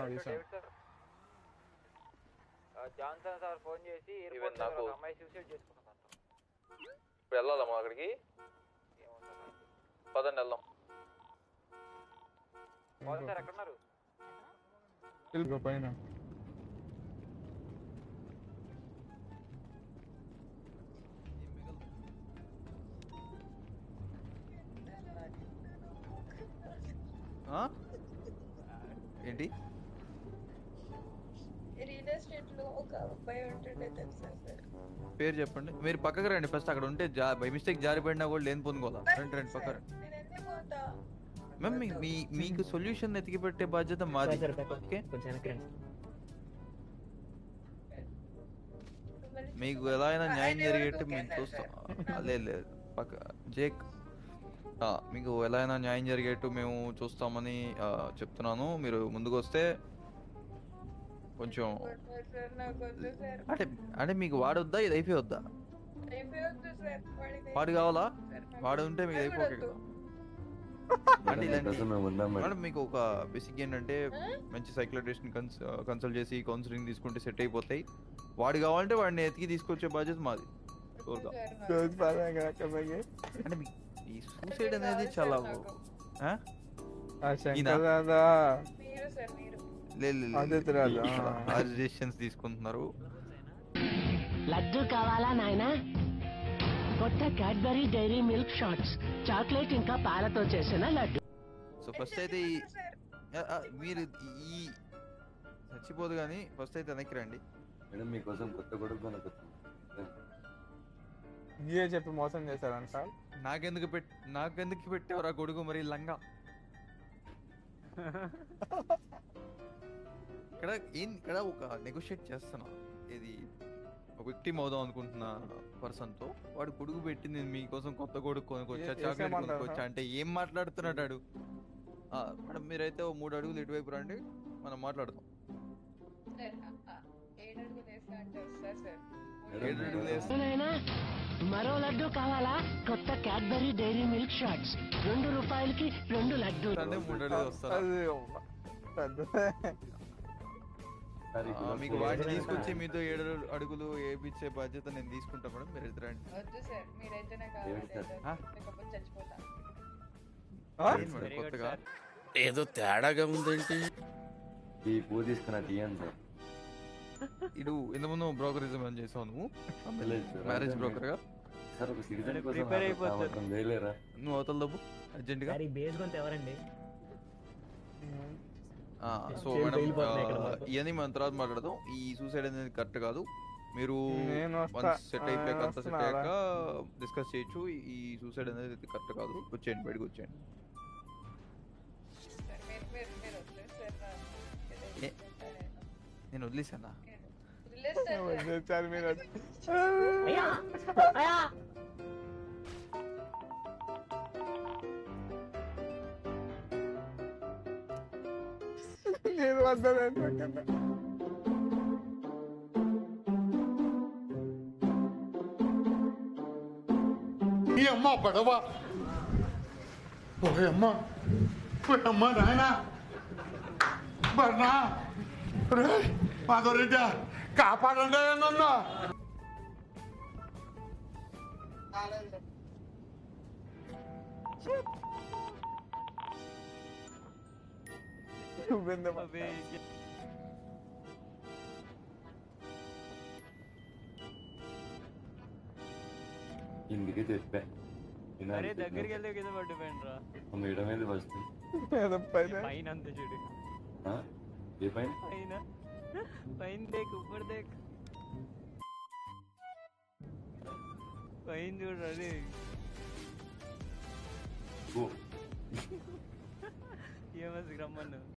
తీసాను Johnson sir phone చేసి Even airport నాకు- ఒక అమ్మాయి సూసైడ్ చేసుకున్నాం ఇప్పుడు వెళ్దామా అక్కడికి ఏమో సార్ నాకు. పదండి వెళ్దాం పవన్ సార్ ఎక్కడున్నారు వెళ్ళిపో పైన ఆ? ఏంటి రియల్ ఎస్టేట్ లో ఒక అబ్బాయి ఉంటుండే తెలుసా సార్ పేరు చెప్పండి మీరు పక్కకు రండి ఫస్ట్ అక్కడ ఉంటే జా బై మిస్టేక్ జారిపడినా కూడా లేని పొందుకోవాలా రండి రండి పక్క రండి నేను ఎందుకు పోతా మ్యామ్ మీ- మీ మీకు సొల్యూషన్ ఎతికి పెట్టే బాధ్యత మాది ఓకే మిమ్మల్ని మీకు ఎలా అయినా న్యాయం ఆయన ఎవరు జరిగేట్టు ఓకే మేము అన్నారు చూస్తాం సార్. ఆ, లేదు లేదు పక్క జేక్ ఆ, మీకు ఎలా అయినా న్యాయం జరిగేట్టు మేము చూస్తామని ఆ, చెప్తున్నాను మీరు ముందుకు వస్తే కొంచెం వద్దు సార్ నాకు వద్దు సార్ అంటే అంటే మీకు వాడొద్దా ఇది అయిపోవద్దా అయిపోవద్దు సార్ వాడికి వాడు కావాలా సార్, నాకు వాడు ఉంటే మీకు అది కూడా అయిపోకే వద్దు. కదా అంటే ఇలాంటి మేడం మీకు ఒక బేసిక్ ఏంటంటే మంచి సైక్లటిస్ట్ కన్సల్ట్ చేసి కౌన్సిలింగ్ తీసుకుంటే సెట్ అయిపోతాయి వాడు కావాలంటే వాడిని ఎతికి తీసుకొచ్చే బాధ్యత మాది షూర్గా సార్, నాకు రోజు పదంగా అక్కడికి అంటే మీ- ఈ సూసైడ్ అనేది చాలా ఆ? ఆ శంకర్ దాదా మీరు సార్ మీరు లే- లే- లే- ఆదిత్య రాజు, ఇక్కడ ఆ. భారీ డెసిషన్స్ తీసుకుంటున్నారు లడ్డు కావాలా నాయనా కొత్త Cadbury Dairy Milk Shots chocolate ఇంకా పాలతో చేసిన లడ్డు సో ఫస్ట్ అయితే ఈ సార్ ఆ, ఆ, మీరు ఈ చచ్చిపోదు కానీ ఫస్ట్ అయితే వెనక్కి రండి మేడం మీకోసం కొత్త కొడుకు కొనుక్కొచ్చాను ఇదే చెప్పి మోసం చేశారంట సార్ నాకెందుకు పెట్ నాకెందుకు పెట్టేవరా కొడుకు మరి లంగా ఇక్కడ ఏం ఇక్కడ ఒక నెగోషియేట్ చేస్తున్నా ఇది ఒక విక్టిమ్ అవుదాం అనుకుంటున్న పర్సన్ తో వాడు కొడుకు పెట్టింది నేను మీకోసం కొత్త కొడుకు కొనుక్కొచ్చా ఏ- చాక్లెట్ ఏసేమంటారు కొనుక్కొచ్చా అంటే ఏం మాట్లాడుతున్నాడు వాడు? ఆ మేడం మీరైతే ఓ మూడు అడుగులు ఇటువైపు రండి మనం మాట్లాడదాం సార్ ఆ, ఆ, ఏడు అడుగులు వేస్తా అంటే వస్తా సార్ ఏడు అడుగులు వేస్తా. నాయనా మరో లడ్డు కావాలా కొత్త క్యాడ్బరీ డైరీ మిల్క్ షాట్స్ రెండు రూపాయలకి రెండు లడ్డు అంటే మూడు అడుగులు వస్తారు అది పెద్ద ఆ, మీకు వాటిని తీసుకొచ్చి మీతో ఏడు అడుగులు వేపించే బాధ్యత నేను తీసుకుంటా మేడం మీరు ఇద్దరు రండి వద్దు సార్ మీరైతేనే ఏడు సార్. కావాలి ఆ? లేకపోతే చచ్చిపోతా ఆ? ఏంటి మేడం కొత్తగా ఏదో తేడాగా ఉందేంటి ఈ పువ్వు తీసుకున్న తీయండి సార్ ఇడు ఇంతకుముందు బ్రోకరిజం ఏం చేసావు నువ్వు లేదు సార్. మ్యారేజ్ బ్రోకర్ గా సార్ ఒక సిటిజన్ అరే, కోసం prepare అయిపోతుంది. మాత్రం వేయలేరా నువ్వు అవతల దబ్బు అర్జెంట్ గా ఎవరండి సో చేతులు మేడం వెళ్ళిపోతున్నాయి ఇక్కడ మాకు. ఇవన్నీ మన తర్వాత మాట్లాడదాం ఈ సూసైడ్ అనేది కరెక్ట్ కాదు మీరు నేను వస్తా. వన్స్ సెట్ అయిపోయాక ఆ, అంతా సెట్ వస్తున్నారా? అయ్యాక డిస్కస్ చేయొచ్చు ఈ సూసైడ్ అనేది కరెక్ట్ కాదు వచ్చేయండి బయటకు వచ్చేయండి సార్ మీరు మీరు మీరు వద్దు సార్ నా- ఏ? నేను వదిలేసానా వదిలేస్తాను సార్. వచ్చేసారు మీరు నేను వద్దాను ఈ అమ్మ పడవ ఓయ్ అమ్మ ఓయ్ అమ్మ నాయన బర్నా రే మాధవరెడ్డి కాపాడండి నన్ను నువ్వెందుకు ఇందుకే చెప్పా అరే దగ్గరికి వెళ్తే కింద పడిపోయాను రా మేడం మీద ఫస్ట్ ఏదో పైన పైన అంత చూడు ఏ పైన పైన పైన దేక్ ఉప్పర్ దేక్ పైన చూడు అదే ఓ ఏమసి రమ్మను